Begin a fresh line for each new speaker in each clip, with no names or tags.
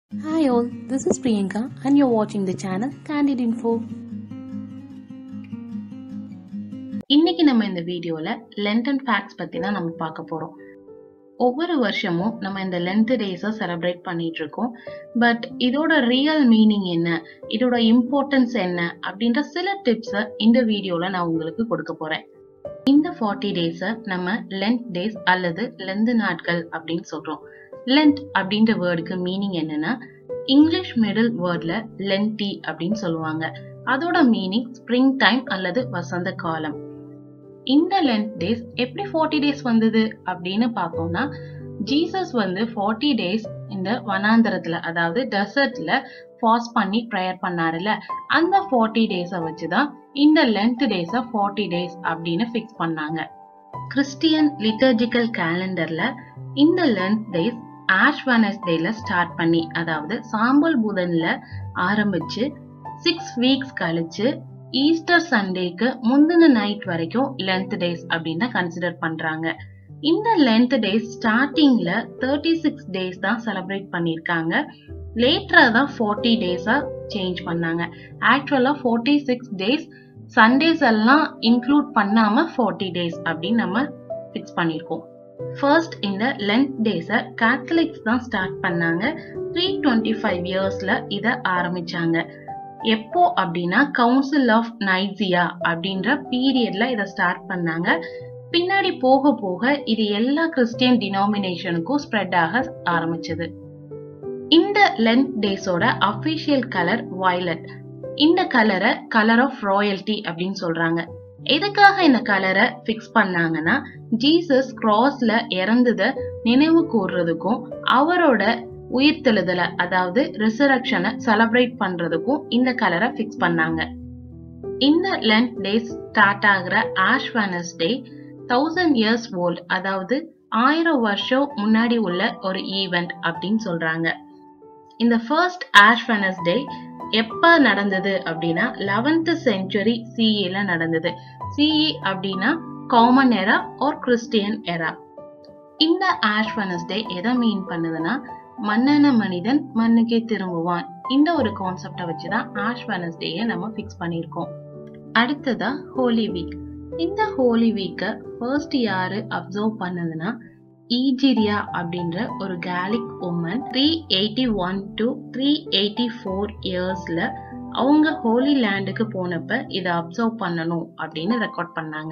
Hi all, this is Priyanka and you're watching the channel Candid Info.
இன்னைக்கு நம்ம இந்த வீடியோல லென்த் அண்ட் ஃபேக்ட்ஸ் பத்தி தான் நம்ம பார்க்க போறோம் ஒவ்வொரு வருஷமும் நம்ம இந்த லென்த் டேஸை செலிப்ரேட் பண்ணிட்டு இருக்கோம் பட் இதோட ரியல் மீனிங் என்ன இதோட இம்பார்ட்டன்ஸ் என்ன அப்படின்ற சில டிப்ஸை இந்த வீடியோல நான் உங்களுக்கு கொடுக்க போறேன் இந்த ஃபார்ட்டி டேஸை நம்ம லென்த் டேஸ் அல்லது லென்த் நாட்கள் அப்படின்னு சொல்றோம் லென்த் அப்படின்ற வேர்டுக்கு மீனிங் என்னன்னா இங்கிலீஷ் மிடில் வேர்ட்ல லென்டி அப்படின்னு சொல்லுவாங்க அதோட மீனிங் ஸ்ப்ரிங் டைம் அல்லது வசந்த காலம் இந்த லென்த் டேஸ் எப்படி ஃபார்ட்டி டேஸ் வந்தது அப்படின்னு பார்த்தோம்னா ஜீசஸ் வந்து ஃபார்ட்டி டேஸ் இந்த வனாந்தரத்துல அதாவது டெசர்ட்ல ஃபாஸ்ட் பண்ணி ப்ரேயர் பண்ணாருல அந்த ஃபார்ட்டி டேஸை வச்சுதான் இந்த லென்த் டேஸை ஃபார்ட்டி டேஸ் அப்படின்னு ஃபிக்ஸ் பண்ணாங்க கிறிஸ்டியன் லிட்டர்ஜிக்கல் கேலண்டர்ல இந்த லென்த் டேஸ் ஆஷ் வெனஸ்டேல ஸ்டார்ட் பண்ணி அதாவது சாம்பல் புதன்ல ஆரம்பிச்சு சிக்ஸ் வீக்ஸ் கழிச்சு ஈஸ்டர் சண்டேக்கு முந்தின நைட் வரைக்கும் லென்த் டேஸ் அப்படின்னு கன்சிடர் பண்றாங்க இந்த லென்த் டேஸ் ஸ்டார்டிங்ல தேர்ட்டி சிக்ஸ் டேஸ் தான் செலிப்ரேட் பண்ணிருக்காங்க லேட்டரா தான் ஃபார்ட்டி டேஸா சேஞ்ச் பண்ணாங்க ஆக்சுவலா ஃபார்ட்டி சிக்ஸ் டேஸ் சண்டேஸ் எல்லாம் இன்க்ளூட் பண்ணாம ஃபார்ட்டி டேஸ் அப்படின்னு நம்ம ஃபிக்ஸ் பண்ணிருக்கோம் ஃபர்ஸ்ட் இந்த லென்த் டேஸை கேத்தலிக்ஸ் தான் ஸ்டார்ட் பண்ணாங்க த்ரீ டுவெண்ட்டி ஃபைவ் இயர்ஸ்ல இதை ஆரம்பிச்சாங்க எப்போ அப்படின்னா கவுன்சில் ஆஃப் நைசியா அப்படின்ற பீரியட்ல இதை ஸ்டார்ட் பண்ணாங்க பின்னாடி போக போக இது எல்லா கிறிஸ்டியன் டினாமினேஷனுக்கும் ஸ்ப்ரெட் ஆக ஆரம்பிச்சது இந்த லென்த் டேஸோட அபிஷியல் கலர் வயலட் இந்த கலரை கலர் ஆஃப் ராயல்டி அப்படின்னு சொல்றாங்க எதுக்காக இந்த கலரை ஃபிக்ஸ் பண்ணாங்கன்னா ஜீசஸ் கிராஸ்ல இறந்தத நினைவு கூறுறதுக்கும் அவரோட உயிர்த்தெழுதலை அதாவது ரிசரக்ஷனை செலிப்ரேட் பண்றதுக்கும் இந்த கலரை ஃபிக்ஸ் பண்ணாங்க இந்த லென்த் டேஸ் ஸ்டார்ட் ஆகுற Ash Wednesday thousand years old அதாவது ஆயிரம் வருஷம் முன்னாடி உள்ள ஒரு ஈவெண்ட் அப்படின்னு சொல்றாங்க இந்த ஃபர்ஸ்ட் ஆஷ் வெனஸ்டே எப்ப நடந்தது அப்படின்னா லெவன்த் செஞ்சுரி சிஇல நடந்தது சிஇ அப்படின்னா common era or Christian era இந்த ஆஷ் வெனஸ்டே எதை மீன் பண்ணுதுன்னா மன்னன மனிதன் மண்ணுக்கே திரும்புவான் இந்த ஒரு கான்செப்டை வச்சுதான் ஆஷ் வெனஸ்டேயை நம்ம ஃபிக்ஸ் பண்ணியிருக்கோம் அடுத்ததா ஹோலி வீக் இந்த ஹோலி வீக்கை ஃபர்ஸ்ட் யாரு அப்சர்வ் பண்ணதுன்னா ஈஜிரியா அப்படின்ற ஒரு Gallic woman three eighty one to three eighty four இயர்ஸ்ல அவங்க ஹோலி லேண்டுக்கு போனப்ப இதை அப்சர்வ் பண்ணணும் அப்படின்னு ரெக்கார்ட் பண்ணாங்க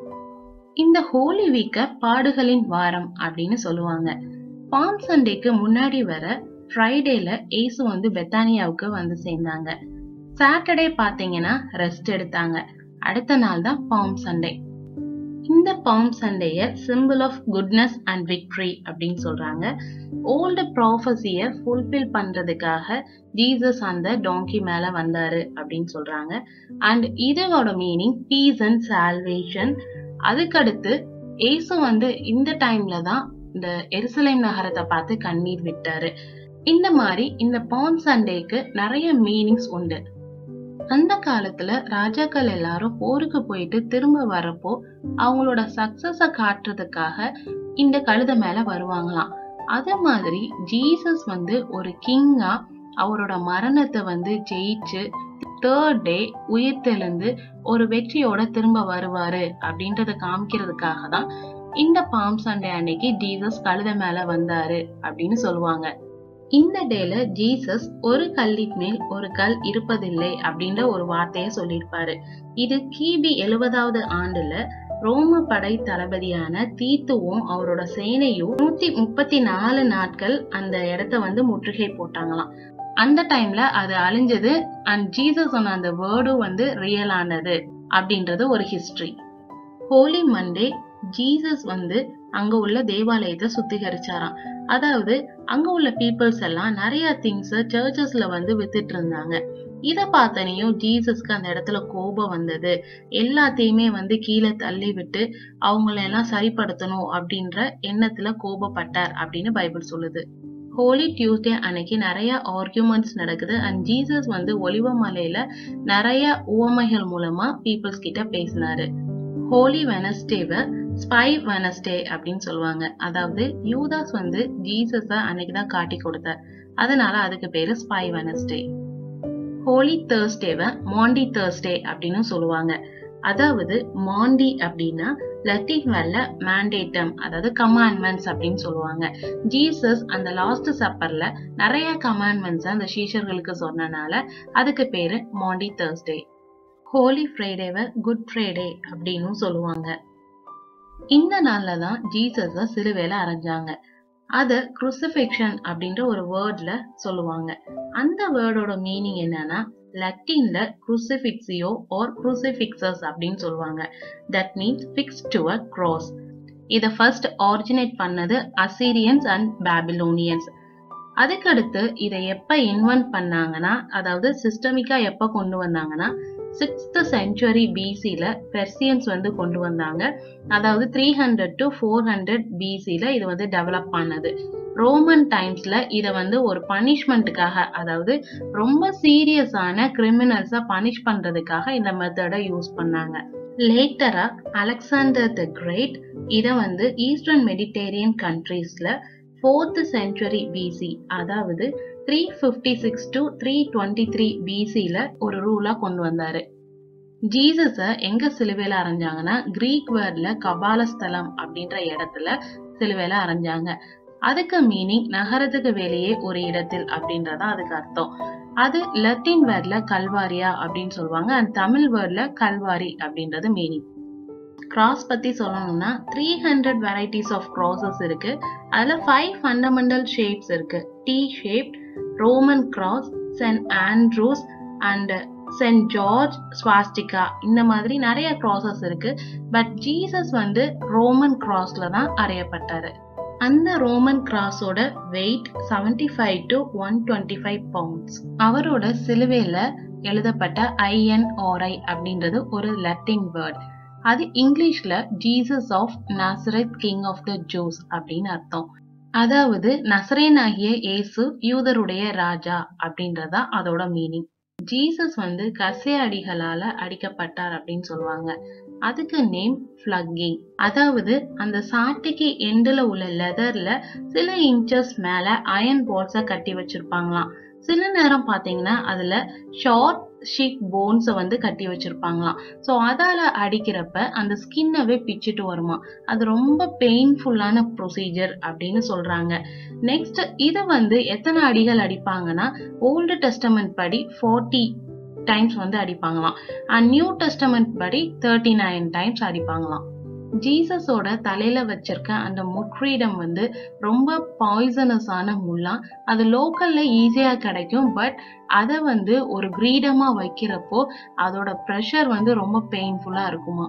இந்த ஹோலி வீக்க பாடுகளின் வாரம் அப்படின்னு சொல்லுவாங்க பாம் சண்டேக்கு முன்னாடி வர ஃப்ரைடேல ஏசு வந்து பெத்தானியாவுக்கு வந்து சேர்ந்தாங்க சாட்டர்டே பாத்தீங்கன்னா ரெஸ்ட் எடுத்தாங்க அடுத்த நாள் தான் பாம் சண்டே இந்த பாம் சண்டேய simple of goodness and victory அப்படின்னு சொல்றாங்க ஓல்டு ப்ராஃபஸிய ஃபுல்ஃபில் பண்றதுக்காக ஜீசஸ் அந்த டாங்கி மேல வந்தாரு அப்படின்னு சொல்றாங்க அண்ட் இதோட மீனிங் பீஸ் அண்ட் சால்வேஷன் அதுக்கடுத்து ஏசு வந்து இந்த டைம்ல தான் இந்த எருசலேம் நகரத்தை பார்த்து கண்ணீர் விட்டாரு இந்த மாதிரி இந்த பாம் சண்டேக்கு நிறைய மீனிங்ஸ் உண்டு அந்த காலத்துல ராஜாக்கள் எல்லாரும் போருக்கு போயிட்டு திரும்ப வரப்போ அவங்களோட சக்சஸ காட்டுறதுக்காக இந்த கழுத மேல வருவாங்களாம் அதே மாதிரி ஜீசஸ் வந்து ஒரு கிங்கா அவரோட மரணத்தை வந்து ஜெயிச்சு தேர்ட் டே உயிர் தெளிந்து ஒரு வெற்றியோட திரும்ப வருவாரு அப்படின்றத காமிக்கிறதுக்காக தான் இந்த பாம் சண்டே அன்னைக்கு ஜீசஸ் கழுத மேல வந்தாரு அப்படின்னு சொல்லுவாங்க இந்த டேல ஜீசஸ் ஒரு கல்லின் மேல் ஒரு கல் இருப்பதில்லை அப்படின்ற ஒரு வார்த்தைய சொல்லியிருப்பாரு இது கிபி எழுபதாவது ஆண்டுல ரோம படை தளபதியான தீத்துவும் அவரோட சேனையும் நூத்தி முப்பத்தி நாலு நாட்கள் அந்த இடத்த வந்து முற்றுகை போட்டாங்களாம் அந்த டைம்ல அது அழிஞ்சது அண்ட் ஜீசஸ் சொன்ன அந்த வேர்டும் வந்து ரியல் ஆனது அப்படின்றது ஒரு ஹிஸ்டரி ஹோலி மண்டே ஜீசஸ் வந்து அங்க உள்ள தேவாலயத்தை சுத்திகரிச்சாராம் அதாவது அங்க உள்ள பீப்புள்ஸ் எல்லாம் நிறைய திங்ஸ் சர்ச்சஸ்ல வந்து வித்துட்டு இருந்தாங்க இத பார்த்தனையும் ஜீசஸ்க்கு அந்த இடத்துல கோபம் வந்தது எல்லாத்தையுமே வந்து கீழே தள்ளி விட்டு அவங்கள எல்லாம் சரிப்படுத்தணும் அப்படின்ற எண்ணத்துல கோபப்பட்டார் அப்படின்னு பைபிள் சொல்லுது ஹோலி டியூஸ்டே அன்னைக்கு நிறைய ஆர்கியூமெண்ட்ஸ் நடக்குது அண்ட் ஜீசஸ் வந்து ஒலிவ மலையில நிறைய உவமைகள் மூலமா பீப்புள்ஸ் கிட்ட பேசினாரு ஹோலி வெனஸ்டேவை ஸ்பை வெனஸ்டே அப்படின்னு சொல்லுவாங்க அதாவது யூதாஸ் வந்து ஜீசஸ அன்னைக்கு தான் காட்டி கொடுத்தார் அதனால அதுக்கு பேரு ஸ்பை வெனஸ்டே ஹோலி தேர்ஸ்டேவை மாண்டி தேர்ஸ்டே அப்படின்னு சொல்லுவாங்க அதாவது மாண்டி அப்படின்னா லத்தீன் வேர்ல மேண்டேட்டம் அதாவது கமாண்ட்மெண்ட்ஸ் அப்படின்னு சொல்லுவாங்க ஜீசஸ் அந்த லாஸ்ட் சப்பர்ல நிறைய கமாண்ட்மெண்ட்ஸ் அந்த சீஷர்களுக்கு சொன்னனால அதுக்கு பேரு மாண்டி தேர்ஸ்டே ஹோலி ஃப்ரைடேவை குட் ஃப்ரைடே அப்படின்னு சொல்லுவாங்க இந்த நாள்ல தான் ஜீசஸ சிலுவையில அரைஞ்சாங்க அத குருசிஃபிக்ஷன் அப்படின்ற ஒரு வேர்ட்ல சொல்லுவாங்க அந்த வேர்டோட மீனிங் என்னன்னா லத்தீன்ல குருசிஃபிக்ஸியோ ஆர் குருசிஃபிக்சஸ் அப்படின்னு சொல்லுவாங்க that means fix to a cross இத ஃபர்ஸ்ட் ஆரிஜினேட் பண்ணது அசீரியன்ஸ் அண்ட் பேபிலோனியன்ஸ் அதுக்கடுத்து இதை எப்ப இன்வென்ட் பண்ணாங்கன்னா அதாவது சிஸ்டமிக்கா எப்ப கொண்டு வந்தாங்கன்னா சிக்ஸ்த் செஞ்சுரி பிசில பெர்சியன்ஸ் வந்து கொண்டு வந்தாங்க அதாவது three hundred to four hundred பிசில இது வந்து டெவலப் பண்ணது ரோமன் டைம்ஸ்ல இத வந்து ஒரு பனிஷ்மெண்ட்டுக்காக அதாவது ரொம்ப சீரியஸான கிரிமினல்ஸை பனிஷ் பண்றதுக்காக இந்த மெத்தடை யூஸ் பண்ணாங்க லேட்டரா அலெக்சாண்டர் த கிரேட் இத வந்து ஈஸ்டர்ன் மெடிடேரியன் கண்ட்ரீஸ்ல ஃபோர்த் செஞ்சுரி பிசி அதாவது three fifty six to three twenty three பிசில ஒரு ரூலா கொண்டு வந்தாரு ஜீசஸ எங்க சிலுவையில அரைஞ்சாங்கன்னா கிரீக் வேர்ட்ல கபாலஸ்தலம் அப்படின்ற இடத்துல சிலுவையில அரைஞ்சாங்க அதுக்கு மீனிங் நகரத்துக்கு வெளியே ஒரு இடத்தில் அப்படின்றதா அதுக்கு அர்த்தம் அது லத்தீன் வேர்ட்ல கல்வாரியா அப்படின்னு சொல்லுவாங்க அண்ட் தமிழ் வேர்ட்ல கல்வாரி அப்படின்றது மீனிங் கிராஸ் பத்தி சொல்லணும்னா three hundred varieties of crosses இருக்கு அதுல ஃபைவ் ஃபண்டமெண்டல் ஷேப்ஸ் இருக்கு T shape Roman cross Saint Andrew's and Saint George swastika இந்த மாதிரி நிறைய கிராசஸ் இருக்கு பட் ஜீசஸ் வந்து ரோமன் கிராஸ்ல தான் அறையப்பட்டாரு அந்த ரோமன் கிராஸோட weight seventy five to one twenty five pounds அவரோட சிலுவையில எழுதப்பட்ட ஐஎன்ஆர்ஐ அப்படின்றது ஒரு லட்டின் வேர்ட் அது இங்கிலீஷ்ல Jesus of Nazareth king of the Jews அப்படின்னு அர்த்தம் அதாவது நசரேனாகிய இயேசு யூதருடைய ராஜா அப்படின்றதா அதோட மீனிங் ஜீசஸ் வந்து கசை அடிகளால அடிக்கப்பட்டார் அப்படின்னு சொல்லுவாங்க அதுக்கு நேம் ஃபிளக்கிங் அதாவது அந்த சாட்டைக்கு எண்டுல உள்ள லெதர்ல சில இன்ச்சஸ் மேல அயன் பால்ஸ கட்டி வச்சிருப்பாங்களாம் சில நேரம் பாத்தீங்கன்னா அதுல ஷார்ட் ஷீக் போன்ஸ வந்து கட்டி வச்சிருப்பாங்களாம் ஸோ அதால அடிக்கிறப்ப அந்த ஸ்கின்னவே பிச்சுட்டு வருமா அது ரொம்ப பெயின்ஃபுல்லான ப்ரொசீஜர் அப்படின்னு சொல்றாங்க நெக்ஸ்ட் இதை வந்து எத்தனை அடிகள் அடிப்பாங்கன்னா ஓல்டு டெஸ்டமெண்ட் படி ஃபார்ட்டி டைம்ஸ் வந்து அடிப்பாங்களாம் அண்ட் நியூ டெஸ்டமெண்ட் படி தேர்ட்டி நைன் டைம்ஸ் அடிப்பாங்களாம் ஜீசஸோட தலையில வச்சிருக்க அந்த முட்ரீடம் வந்து ரொம்ப பாய்சனஸான முள்ளா அது லோக்கல்ல ஈஸியா கிடைக்கும் பட் அதை வந்து ஒரு கிரீடமா வைக்கிறப்போ அதோட ப்ரெஷர் வந்து ரொம்ப பெயின்ஃபுல்லா இருக்குமா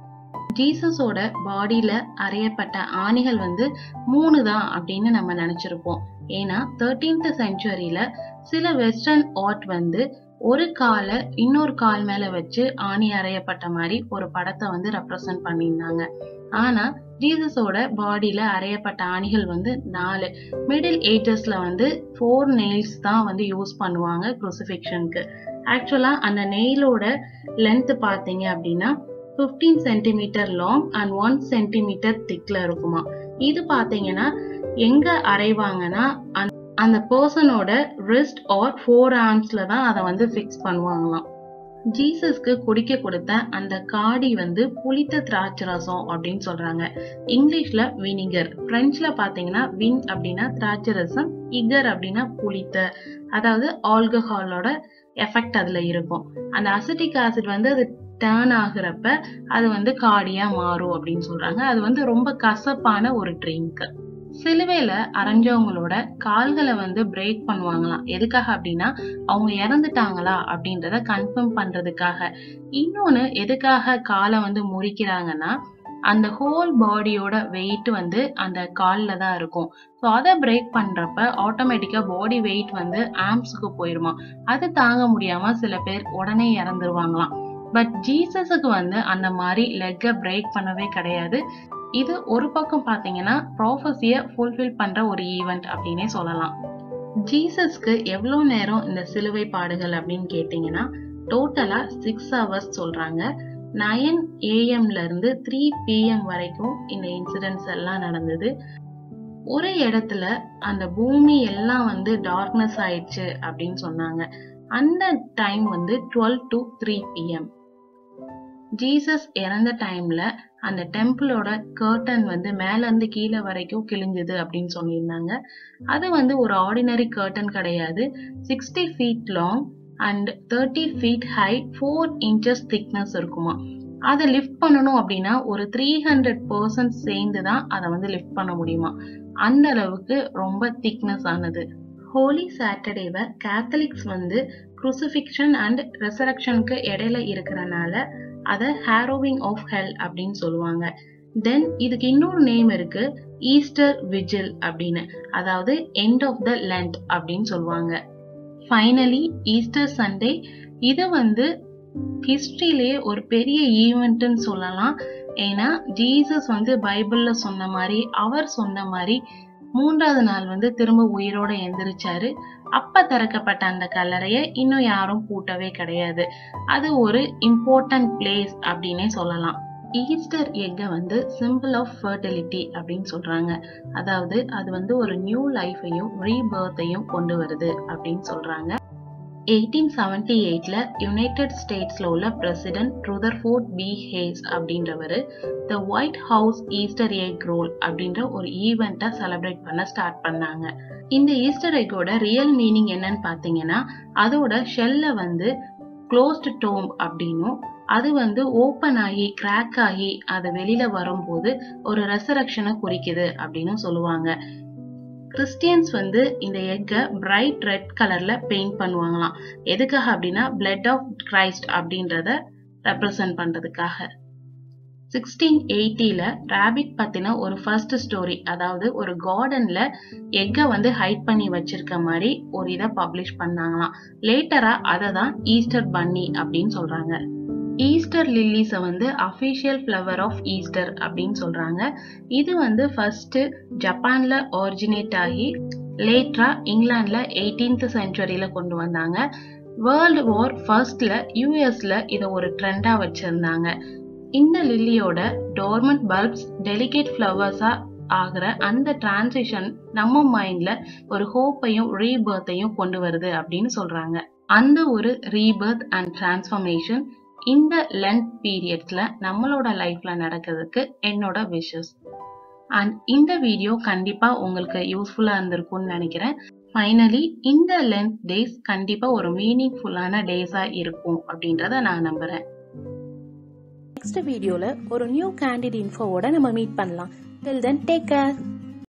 ஜீசஸோட பாடியில அறையப்பட்ட ஆணிகள் வந்து மூணு தான் அப்படின்னு நம்ம நினைச்சிருப்போம் ஏன்னா தேர்டீன்த் செஞ்சுரியில சில வெஸ்டர்ன் ஆர்ட் வந்து ஒரு காலை இன்னொரு கால் மேல வச்சு ஆணி அறையப்பட்ட மாதிரி ஒரு படத்தை வந்து ரெப்ரசன்ட் பண்ணியிருந்தாங்க ஆனா ஜீசஸோட பாடியில அறையப்பட்ட ஆணிகள் வந்து நாலு மிடில் ஏஜஸ்ல வந்து ஃபோர் நெயில்ஸ் தான் வந்து யூஸ் பண்ணுவாங்க குரூசிஃபிக்ஷனுக்கு ஆக்சுவலா அந்த நெயிலோட லென்த் பாத்தீங்க அப்படின்னா fifteen centimetre long and one centimetre திக்ல இருக்குமா இது பாத்தீங்கன்னா எங்க அரைவாங்கன்னா அந்த பர்சனோட ரிஸ்ட் ஆர் ஃபோர் ஆர்ம்ஸ்ல தான் அதை வந்து ஃபிக்ஸ் பண்ணுவாங்களாம் ஜீசஸ்க்கு குடிக்க கொடுத்த அந்த காடி வந்து புளித்த திராட்சை ரசம் அப்படின்னு சொல்றாங்க இங்கிலீஷ்ல வினிகர் பிரெஞ்சுல பாத்தீங்கன்னா வின் அப்படின்னா திராட்சை ரசம் இகர் அப்படின்னா புளித்த அதாவது ஆல்கஹாலோட எஃபெக்ட் அதுல இருக்கும் அந்த அசிட்டிக் ஆசிட் வந்து அது டேர்ன் ஆகுறப்ப அது வந்து காடியா மாறும் அப்படின்னு சொல்றாங்க அது வந்து ரொம்ப கசப்பான ஒரு ட்ரிங்க் சிலுவையில அரைஞ்சவங்களோட கால்களை வந்து பிரேக் பண்ணுவாங்களாம் எதுக்காக அப்படின்னா அவங்க இறந்துட்டாங்களா அப்படின்றத கன்ஃபார்ம் பண்றதுக்காக இன்னொன்னு எதுக்காக காலை வந்து முறிக்கிறாங்கன்னா அந்த ஹோல் பாடியோட வெயிட் வந்து அந்த காலில் தான் இருக்கும் ஸோ அதை பிரேக் பண்றப்ப ஆட்டோமேட்டிக்கா பாடி வெயிட் வந்து ஆம்ஸுக்கு போயிருமா அது தாங்க முடியாம சில பேர் உடனே இறந்துருவாங்களாம் பட் ஜீசஸுக்கு வந்து அந்த மாதிரி லெக்கை பிரேக் பண்ணவே கிடையாது இது ஒரு பக்கம் பாத்தீங்கன்னா ப்ராஃபஸிய ஃபுல்ஃபில் பண்ற ஒரு ஈவெண்ட் அப்படின்னே சொல்லலாம் ஜீசஸ்க்கு எவ்வளோ நேரம் இந்த சிலுவை பாடுகள் அப்படின்னு கேட்டிங்கன்னா டோட்டலா சிக்ஸ் ஹவர்ஸ் சொல்றாங்க நயன் ஏஎம்ல இருந்து த்ரீ பிஎம் வரைக்கும் இந்த இன்சிடென்ட்ஸ் எல்லாம் நடந்தது ஒரு இடத்துல அந்த பூமி எல்லாம் வந்து டார்க்னஸ் ஆயிடுச்சு அப்படின்னு சொன்னாங்க அந்த டைம் வந்து twelve to three PM Jesus இறந்த டைம்ல அந்த டெம்பிளோட கர்டன் வந்து மேல இருந்து கீழே வரைக்கும் கிழிஞ்சது அப்படின்னு சொல்லியிருந்தாங்க அது வந்து ஒரு ஆர்டினரி கர்டன் கிடையாது sixty feet long and thirty feet high four inches thickness இருக்குமா அதை லிஃப்ட் பண்ணணும் அப்படின்னா ஒரு த்ரீ ஹண்ட்ரட் பர்சன்ட் சேர்ந்து தான் அதை வந்து லிஃப்ட் பண்ண முடியுமா அந்த அளவுக்கு ரொம்ப திக்னஸ் ஆனது ஹோலி சாட்டர்டேவை கேத்தலிக்ஸ் வந்து குரூசிஃபிக்ஷன் அண்ட் ரெசரக்ஷனுக்கு இடையில இருக்கிறனால அதை ஹாரோவிங் ஆஃப் ஹெல் அப்படின்னு சொல்லுவாங்க தென் இதுக்கு இன்னொரு நேம் இருக்கு ஈஸ்டர் விஜில் அப்படின்னு அதாவது எண்ட் ஆஃப் த லென்ட் அப்படின்னு சொல்லுவாங்க ஃபைனலி ஈஸ்டர் சண்டே இது வந்து ஹிஸ்டரியிலேயே ஒரு பெரிய ஈவெண்ட்னு சொல்லலாம் ஏன்னா ஜீசஸ் வந்து பைபிள்ல சொன்ன மாதிரி அவர் சொன்ன மாதிரி மூன்றாவது நாள் வந்து திரும்ப உயிரோட எந்திரிச்சாரு அப்ப திறக்கப்பட்ட அந்த கல்லறைய இன்னும் யாரும் பூட்டவே கிடையாது அது ஒரு இம்பார்ட்டன்ட் பிளேஸ் அப்படின்னே சொல்லலாம் ஈஸ்டர் எக்கை வந்து சிம்பிள் ஆஃப் ஃபர்டிலிட்டி அப்படின்னு சொல்றாங்க அதாவது அது வந்து ஒரு நியூ லைஃபையும் ரீபர்த்தையும் கொண்டு வருது அப்படின்னு சொல்றாங்க எயிட்டீன் செவன்டி எயிட்ல யுனைடெட் ஸ்டேட்ஸ்ல உள்ள பிரசிடென்ட் ருதர்ஃபோர்ட் பி ஹேஸ் அப்படின்றவர் the White House Easter egg roll அப்படின்ற ஒரு ஈவெண்ட்டை செலிப்ரேட் பண்ண ஸ்டார்ட் பண்ணாங்க இந்த ஈஸ்டர் எக்கோட ரியல் மீனிங் என்னன்னு பார்த்தீங்கன்னா அதோட ஷெல்ல வந்து க்ளோஸ்டு டோம் அப்படின்னும் அது வந்து ஓப்பன் ஆகி கிராக் ஆகி அது வெளியில வரும்போது ஒரு ரெசரக்ஷனை குறிக்குது அப்படின்னு சொல்லுவாங்க கிறிஸ்டியன்ஸ் வந்து இந்த எக்கை பிரைட் ரெட் கலர்ல பெயிண்ட் பண்ணுவாங்களாம் எதுக்காக அப்படின்னா பிளட் ஆஃப் கிரைஸ்ட் அப்படின்றத ரெப்ரசன்ட் பண்றதுக்காக சிக்ஸ்டீன் எயிட்டில ரேபிட் பத்தின ஒரு ஃபர்ஸ்ட் ஸ்டோரி அதாவது ஒரு கார்டன்ல எக்கை வந்து ஹைட் பண்ணி வச்சிருக்க மாதிரி ஒரு இதை பப்ளிஷ் பண்ணாங்களாம் லேட்டரா அதை தான் ஈஸ்டர் பன்னி அப்படின்னு சொல்றாங்க ஈஸ்டர் லில்லிஸை வந்து அஃபிஷியல் ஃப்ளவர் ஆஃப் ஈஸ்டர் அப்படின்னு சொல்றாங்க இது வந்து ஃபர்ஸ்ட் ஜப்பான்ல ஒரிஜினேட் ஆகி லேட்டரா இங்கிலாந்துல எயிட்டீன்த் செஞ்சுரியில கொண்டு வந்தாங்க வேர்ல்டு வார் ஃபர்ஸ்ட்ல யூஎஸ்ல இதை ஒரு ட்ரெண்டா வச்சிருந்தாங்க இந்த லில்லியோட டோர்மண்ட் பல்ப்ஸ் டெலிகேட் ஃப்ளவர்ஸா ஆகிற அந்த டிரான்சிஷன் நம்ம மைண்ட்ல ஒரு ஹோப்பையும் ரீபர்த்தையும் கொண்டு வருது அப்படின்னு சொல்றாங்க அந்த ஒரு ரீபர்த் அண்ட் டிரான்ஸ்ஃபர்மேஷன் இந்த லென்த் பீரியட்ஸ்ல நம்மளோட லைஃப்ல நடக்கிறதுக்கு என்னோட விஷஸ் அண்ட் இந்த வீடியோ கண்டிப்பா உங்களுக்கு யூஸ்ஃபுல்லா இருந்திருக்கும்னு நினைக்கிறேன் ஃபைனலி இந்த லென்த் டேஸ் கண்டிப்பா ஒரு மீனிங்ஃபுல்லான டேஸா இருக்கும் அப்படின்றத நான் நம்புறேன்
நெக்ஸ்ட் வீடியோல ஒரு நியூ கேண்டிட் இன்ஃபோவோட நம்ம மீட் பண்ணலாம் டில் தென் டேக் கேர்